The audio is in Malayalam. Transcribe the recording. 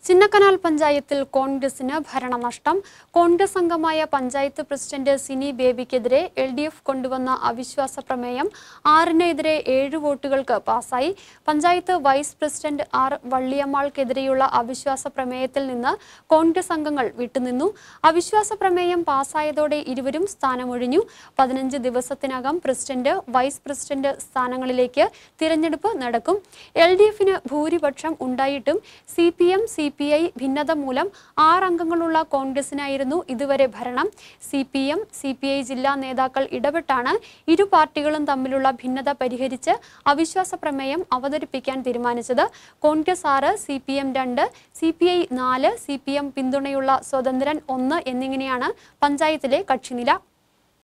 ചിന്നക്കനാൽ പഞ്ചായത്തിൽ കോൺഗ്രസിന് ഭരണനഷ്ടം കോൺഗ്രസ് അംഗമായ പഞ്ചായത്ത് പ്രസിഡന്റ് സിനി ബേബിക്കെതിരെ എൽ ഡി എഫ് കൊണ്ടുവന്ന അവിശ്വാസ പ്രമേയം ആറിനെതിരെ ഏഴ് വോട്ടുകൾക്ക് പാസായി പഞ്ചായത്ത് വൈസ് പ്രസിഡന്റ് ആർ വള്ളിയമ്മാൾക്കെതിരെയുള്ള അവിശ്വാസ പ്രമേയത്തിൽ നിന്ന് കോൺഗ്രസ് അംഗങ്ങൾ വിട്ടുനിന്നു അവിശ്വാസ പ്രമേയം പാസായതോടെ ഇരുവരും സ്ഥാനമൊഴിഞ്ഞു പതിനഞ്ച് ദിവസത്തിനകം പ്രസിഡന്റ് വൈസ് പ്രസിഡന്റ് സ്ഥാനങ്ങളിലേക്ക് തിരഞ്ഞെടുപ്പ് നടക്കും എൽ ഡി എഫിന് ഭൂരിപക്ഷം ഉണ്ടായിട്ടും C P M C P I ഭിന്നത മൂലം ആറ് അംഗങ്ങളുള്ള കോൺഗ്രസിനായിരുന്നു ഇതുവരെ ഭരണം C P M C P I ജില്ലാ നേതാക്കൾ ഇടപെട്ടാണ് ഇരു പാർട്ടികളും തമ്മിലുള്ള ഭിന്നത പരിഹരിച്ച് അവിശ്വാസ പ്രമേയം അവതരിപ്പിക്കാൻ തീരുമാനിച്ചത് കോൺഗ്രസ് ആറ് സി പി എം രണ്ട് സി പി ഐ നാല് സി പി എം പിന്തുണയുള്ള സ്വതന്ത്രൻ ഒന്ന് എന്നിങ്ങനെയാണ് പഞ്ചായത്തിലെ കക്ഷിനില